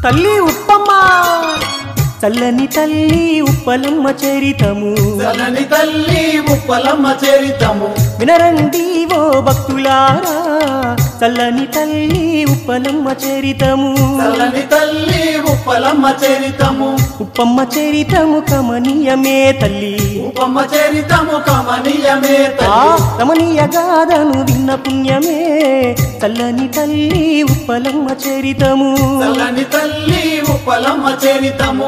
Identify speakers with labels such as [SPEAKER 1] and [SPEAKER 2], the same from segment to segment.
[SPEAKER 1] తల్లి ఉప్పమ్మ చల్లని తల్లి ఉప్పలమ్మ చరితము
[SPEAKER 2] చలని తల్లి ఉప్పలమ్మ చరితము
[SPEAKER 1] వినరండి ఓ భక్తులారా చల్లని తల్లి ఉప్పలమ్మ చరితము
[SPEAKER 2] చలని తల్లి ఉప్పలమ్మ చరితము
[SPEAKER 1] ఉప్పమ్మ చరితము కమనీయమే తల్లి
[SPEAKER 2] ఉపమ్మ చరితము కమనీయమే
[SPEAKER 1] ఆ
[SPEAKER 2] తల్లి
[SPEAKER 1] రమణీయ గాథను విన్న పుణ్యమే చల్లని తల్లి ఉప్పలమ్మ చరితము
[SPEAKER 2] చల్లని తల్లి ఉప్పలమ్మ చరితము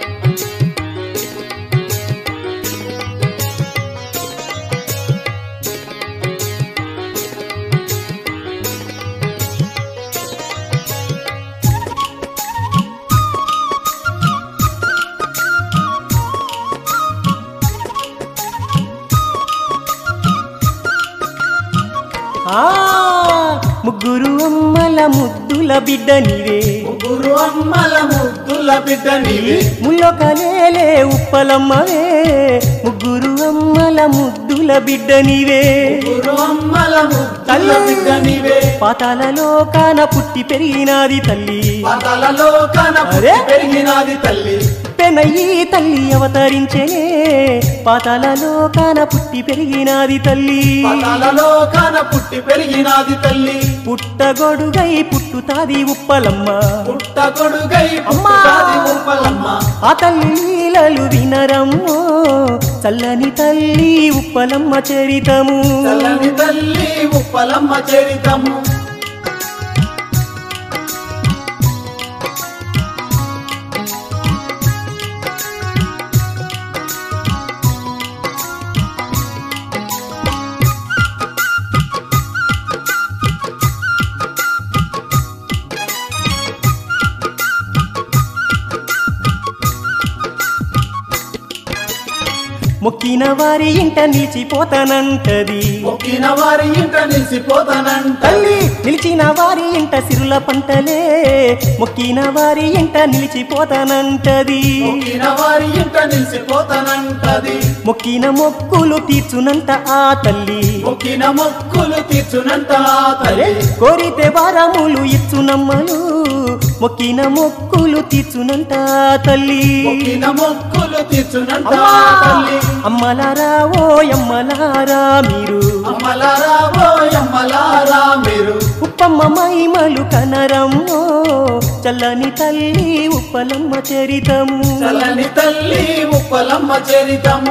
[SPEAKER 1] ఆ ముగ్గురు అమ్మల ముద్దుల బిడ్డ నీవే
[SPEAKER 2] ముగ్గురు అమ్మల ముద్దుల బిడ్డ నీవి
[SPEAKER 1] ముల్లొకలేలే ఉప్పలమ్మవే ముగ్గురు అమ్మల ముద్దుల బిడ్డ నీవే
[SPEAKER 2] ముగ్గురు అమ్మల ముద్దుల బిడ్డ నీవే
[SPEAKER 1] పాతాలలో కాన పుట్టి పెరిగినాది తల్లి
[SPEAKER 2] పాతాలలో కనపుట్టి
[SPEAKER 1] అరే?
[SPEAKER 2] పెరిగినాది తల్లి
[SPEAKER 1] పెనయ్యి తల్లి అవతరించెనే పాతాలలో కాన పుట్టి పెరిగినాది తల్లి
[SPEAKER 2] పాతాలలో కనపుట్టి పెరిగినాది తల్లి
[SPEAKER 1] పుట్టగొడుగై పుట్టుతాది ఉప్పలమ్మ
[SPEAKER 2] పుట్ట కొడుగై
[SPEAKER 1] అమ్మా!
[SPEAKER 2] పుట్టుతాది ఉప్పలమ్మ
[SPEAKER 1] ఆ తల్లి లీలలు వినరమ్మో చల్లని తల్లి ఉప్పలమ్మ చరితము
[SPEAKER 2] చల్లని తల్లి ఉప్పలమ్మ చరితము
[SPEAKER 1] మొక్కిన వారి ఇంట నిలిచిపోతానంటది
[SPEAKER 2] మొక్కిన వారి ఇంట నిలిచిపోతానంట
[SPEAKER 1] తల్లి నిలిచిన వారి ఇంట సిరుల పంటలే మొక్కిన వారి ఇంట నిలిచిపోతానంటది
[SPEAKER 2] మొక్కిన వారి ఇంట నిలిచిపోతానంటది
[SPEAKER 1] మొక్కిన మొక్కులు తీర్చునంట ఆ తల్లి
[SPEAKER 2] మొక్కిన మొక్కులు తీర్చునంట ఆ
[SPEAKER 1] అరే
[SPEAKER 2] తల్లి
[SPEAKER 1] కోరితే వారములు ఇచ్చునమ్మలు మొక్కిన మొక్కులు తీర్చునంట ఆ తల్లి
[SPEAKER 2] మొక్కిన మొక్కులు తీర్చునంట
[SPEAKER 1] అమ్మా!
[SPEAKER 2] ఆ తల్లి
[SPEAKER 1] అమ్మలారా ఓ అమ్మలారా మీరు
[SPEAKER 2] అమ్మలారా ఓ అమ్మలారా మీరు
[SPEAKER 1] ఉప్పమ్మ మైమలు కనరమ్మో చల్లని తల్లి ఉప్పలమ్మ చరితము
[SPEAKER 2] చల్లని తల్లి ఉప్పలమ్మ చరితము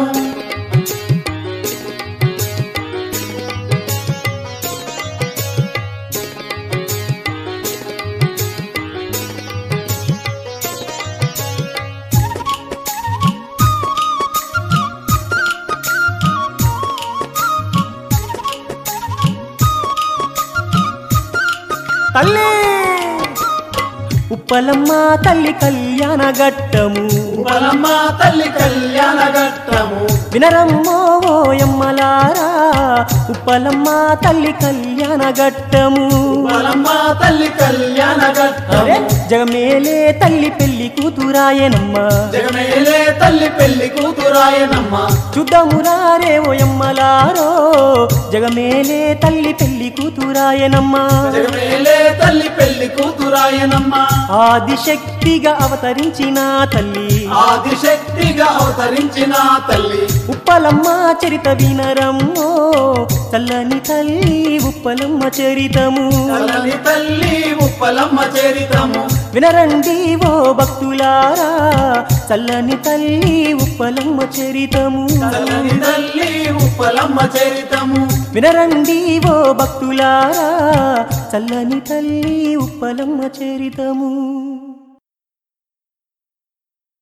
[SPEAKER 1] తల్లి ఉప్పలమ్మ తల్లి కళ్యాణ ఘట్టము
[SPEAKER 2] ఉప్పలమ్మ తల్లి కళ్యాణ ఘట్టము
[SPEAKER 1] వినరమ్మో ఓయమ్మలారా ఉప్పలమ్మ తల్లి కళ్యాణ ఘట్టము
[SPEAKER 2] ఉప్పలమ్మ తల్లి కళ్యాణ
[SPEAKER 1] అరే
[SPEAKER 2] ఘట్టము
[SPEAKER 1] జగమేలే తల్లి పెళ్లి కూతురాయనమ్మ
[SPEAKER 2] జగమేలే తల్లి పెళ్లి కూతురాయనమ్మ
[SPEAKER 1] చూద్దామురారే ఓయమ్మలారో జగమేలే తల్లి పెళ్లి కూతురాయనమ్మ
[SPEAKER 2] జగమేలే తల్లి పెళ్లి కూతురాయనమ్మ
[SPEAKER 1] ఆదిశక్తిగా అవతరించిన తల్లి
[SPEAKER 2] ఆదిశక్తిగా అవతరించిన తల్లి
[SPEAKER 1] ఉప్పలమ్మ చరిత వినరమ్మో చల్లని తల్లి ఉప్పలమ్మ చరితము
[SPEAKER 2] చల్లని తల్లి ఉప్పలమ్మ చరితము
[SPEAKER 1] వినరండి ఓ భక్తులారా చల్లని తల్లి ఉప్పలమ్మ చరితము
[SPEAKER 2] చల్లని తల్లి ఉప్పలమ్మ చరితము
[SPEAKER 1] వినరండి ఓ భక్తులారా చల్లని తల్లి ఉప్పలమ్మ చరితము